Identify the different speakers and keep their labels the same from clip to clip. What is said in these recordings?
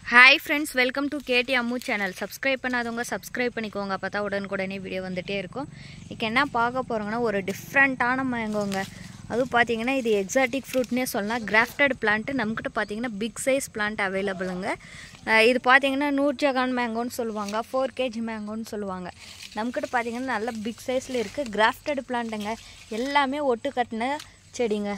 Speaker 1: hi friends welcome to K D Ammu channel subscribe பண்ணாதவங்க subscribe பண்ணிக்கோங்க அப்போ தான் உடனுக்குடனே வீடியோ வந்துகிட்டே இருக்கும் இன்றைக்கி என்ன பார்க்க போகிறோங்கன்னா ஒரு டிஃப்ரெண்ட்டான மேங்கோங்க அதுவும் பார்த்தீங்கன்னா இது எக்ஸாட்டிக் ஃப்ரூட்னே சொல்லலாம் கிராஃப்டட் பிளான்ட்டு நம்மக்கிட்ட பார்த்தீங்கன்னா பிக் சைஸ் பிளான்ட் அவைலபிளுங்க அஹ் இது பார்த்தீங்கன்னா நூர்ஜகான் மேங்கோன்னு சொல்லுவாங்க ஃபோர் கேஜி மேங்கோன்னு சொல்லுவாங்க நம்மக்கிட்ட பார்த்தீங்கன்னா நல்ல பிக் சைஸில் இருக்குது கிராஃப்டட் பிளான்ட்டுங்க எல்லாமே ஒட்டு கட்டின செடிங்க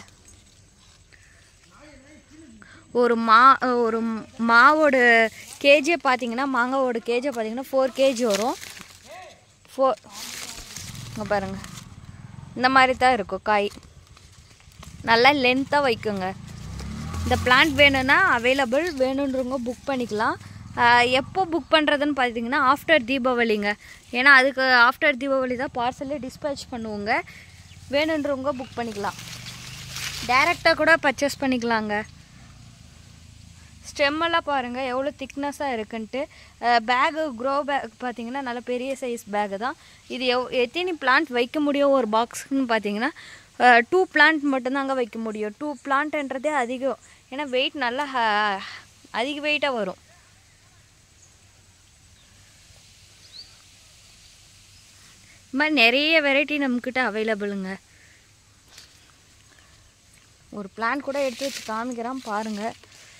Speaker 1: ஒரு மா ஒரு மாவோட கேஜியை பார்த்தீங்கன்னா மாங்காவோட கேஜியை பார்த்தீங்கன்னா ஃபோர் கேஜி வரும் ஃபோர் இங்கே பாருங்கள் இந்த மாதிரி தான் இருக்கும் காய் நல்லா லென்த்தாக வைக்குங்க இந்த பிளான்ட் வேணும்னா அவைலபிள் வேணுன்றவங்க புக் பண்ணிக்கலாம் ஆஹ் எப்போ புக் பண்ணுறதுன்னு பார்த்தீங்கன்னா ஆஃப்டர் தீபாவளிங்க ஏன்னா அதுக்கு ஆஃப்டர் தீபாவளி தான் பார்சலே டிஸ்பேச் பண்ணுவோங்க வேணுன்றவங்க புக் பண்ணிக்கலாம் டைரெக்டாக கூட பர்ச்சேஸ் பண்ணிக்கலாங்க ஸ்டெம்மெல்லாம் பாருங்கள் எவ்வளோ திக்னஸாக இருக்குன்ட்டு பேகு க்ரோ பேக் பார்த்தீங்கன்னா நல்ல பெரிய சைஸ் பேகு தான் இது எவ் எத்தனை பிளான்ட் வைக்க முடியும் ஒரு பாக்ஸ்னு பார்த்தீங்கன்னா டூ பிளான்ட் மட்டும்தாங்க வைக்க முடியும் டூ பிளான்ட்ன்றதே அதிகம் ஏன்னா வெயிட் நல்லா ஹ- அதிக வெயிட்டாக வரும் இது மாதிரி நிறைய வெரைட்டி நம்மக்கிட்ட அவைலபிளுங்க ஒரு பிளான் கூட எடுத்து வச்சு காமிக்கிறேன் பாருங்கள்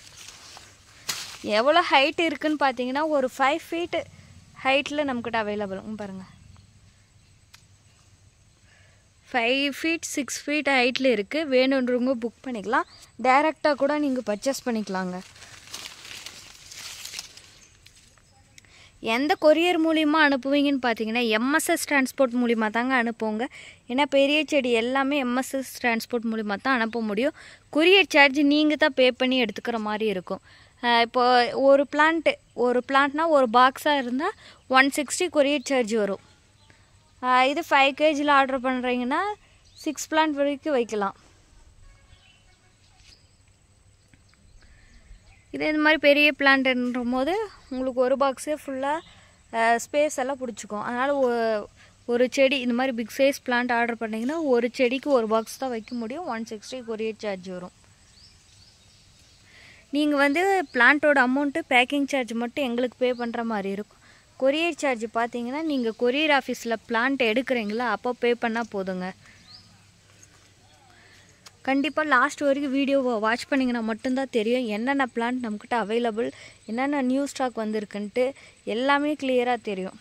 Speaker 1: எவ்வளோ ஹைட் இருக்குன்னு பார்த்தீங்கன்னா ஒரு ஃபைவ் ஃபீட்டு ஹைட்டில் நம்மக்கிட்ட அவைலபிள் பாருங்கள் ஃபைவ் ஃபீட் சிக்ஸ் ஃபீட் ஹைட்டில் இருக்குது வேணுன்றவங்க புக் பண்ணிக்கலாம் டைரெக்டாக கூட நீங்கள் பர்ச்சேஸ் பண்ணிக்கலாங்க எந்த கொரியர் மூலிமா அனுப்புவீங்கன்னு பார்த்தீங்கன்னா எம்எஸ்எஸ் டிரான்ஸ்போர்ட் மூலிமா தாங்க அனுப்புவோங்க ஏன்னா பெரிய செடி எல்லாமே எம்எஸ்எஸ் டிரான்ஸ்போர்ட் மூலிமா தான் அனுப்ப முடியும் கொரியர் சார்ஜ் நீங்கள் தான் பே பண்ணி எடுத்துக்கிற மாதிரி இருக்கும் அஹ் இப்போ ஒரு பிளான்ட்டு ஒரு பிளான்ட்னா ஒரு பாக்ஸாக இருந்தால் ஒன் சிக்ஸ்டி கொரியர் சார்ஜ் வரும் அஹ் இது ஃபைவ் கேஜியில் ஆர்டர் பண்ணுறீங்கன்னா சிக்ஸ் பிளான்ட் வரைக்கும் வைக்கலாம் இதே இந்த மாதிரி பெரிய பிளான்ட்ன்ற போது உங்களுக்கு ஒரு பாக்ஸே ஃபுல்லாக ஸ்பேஸ் எல்லாம் பிடிச்சிக்கும் அதனால் ஒரு செடி இந்த மாதிரி பிக் சைஸ் பிளான்ட் ஆர்டர் பண்ணிங்கன்னா ஒரு செடிக்கு ஒரு பாக்ஸ் தான் வைக்க முடியும் ஒன் சிக்ஸ்டி கொரியர் சார்ஜ் வரும் நீங்கள் வந்து பிளான்ட்டோட அமௌண்ட்டு பேக்கிங் சார்ஜ் மட்டும் எங்களுக்கு பே பண்ணுற மாதிரி இருக்கும் கொரியர் சார்ஜ் பார்த்தீங்கன்னா நீங்கள் கொரியர் ஆஃபீஸில் பிளான்ட் எடுக்கிறீங்களா அப்போ பே பண்ணால் போதுங்க கண்டிப்பாக லாஸ்ட் வரைக்கும் வீடியோவை வாட்ச் பண்ணிங்கன்னா மட்டும்தான் தெரியும் என்னென்ன பிளான்ட் நம்மக்கிட்ட அவைலபிள் என்னென்ன நியூ ஸ்டாக் வந்திருக்குன்ட்டு எல்லாமே கிளியராக தெரியும்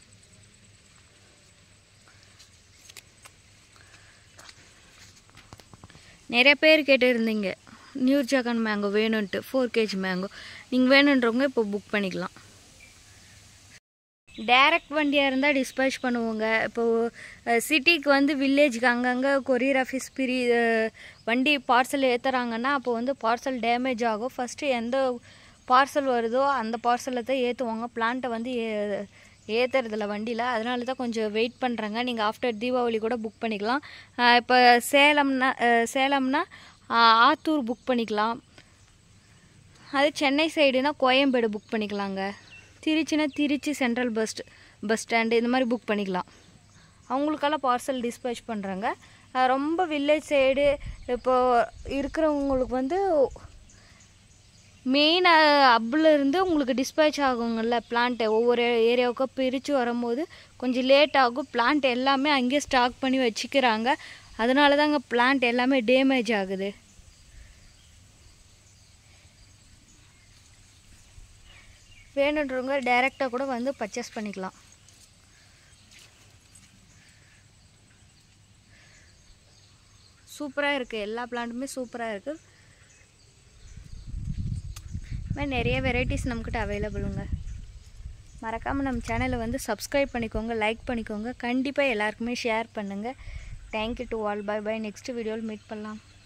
Speaker 1: நிறைய பேர் கேட்டிருந்தீங்க நியூ ஜாகன் மேங்கோ வேணும்ன்ட்டு ஃபோர் கேஜி மேங்கோ நீங்கள் வேணுன்றவங்க இப்போ புக் பண்ணிக்கலாம் டைரக்ட் வண்டியாக இருந்தால் டிஸ்பேச் பண்ணுவோங்க இப்போது சிட்டிக்கு வந்து வில்லேஜுக்கு அங்கங்கே கொரியர் ஆஃபீஸ் பிரி அஹ், வண்டி பார்சல் ஏற்றுறாங்கன்னா அப்போ வந்து பார்சல் டேமேஜ் ஆகும் ஃபஸ்ட்டு எந்த பார்சல் வருதோ அந்த பார்சலை தான் ஏற்றுவாங்க பிளான்ட்டை வந்து ஏ ஏற்றுறதில்ல வண்டியில் அதனால தான் கொஞ்சம் வெயிட் பண்ணுறாங்க நீங்கள் ஆஃப்டர் தீபாவளி கூட புக் பண்ணிக்கலாம் அஹ், இப்போ சேலம்னா அஹ், சேலம்னா அஹ், ஆத்தூர் புக் பண்ணிக்கலாம் அது சென்னை சைடுனா கோயம்பேடு புக் பண்ணிக்கலாங்க திருச்சினா Trichy central bus bus stand இந்த மாதிரி புக் பண்ணிக்கலாம் அவங்களுக்கெல்லாம் பார்சல் டிஸ்பேச் பண்ணுறாங்க ரொம்ப வில்லேஜ் சைடு இப்போ இருக்கிறவங்களுக்கு வந்து மெயின் அப்பில் இருந்து உங்களுக்கு டிஸ்பேச் ஆகுங்கள்ல பிளான்ட்டு ஒவ்வொரு ஏரியாவுக்கும் பிரித்து வரும்போது கொஞ்சம் லேட் ஆகும் பிளான்ட் எல்லாமே அங்கேயே ஸ்டாக் பண்ணி வச்சுக்கிறாங்க அதனால தாங்க பிளான்ட் எல்லாமே டேமேஜ் ஆகுது வேணுன்றவங்க டைரெக்டாக கூட வந்து பர்ச்சேஸ் பண்ணிக்கலாம் சூப்பராக இருக்குது எல்லா பிளான்ட்டுமே சூப்பராக இருக்குது இது மாதிரி நிறைய வெரைட்டிஸ் நம்மக்கிட்ட அவைலபிளுங்க மறக்காமல் நம்ம சேனலை வந்து சப்ஸ்கிரைப் பண்ணிக்கோங்க லைக் பண்ணிக்கோங்க கண்டிப்பாக எல்லாருக்குமே ஷேர் பண்ணுங்கள் thank you to all bye bye next வீடியோவில் மீட் பண்ணலாம்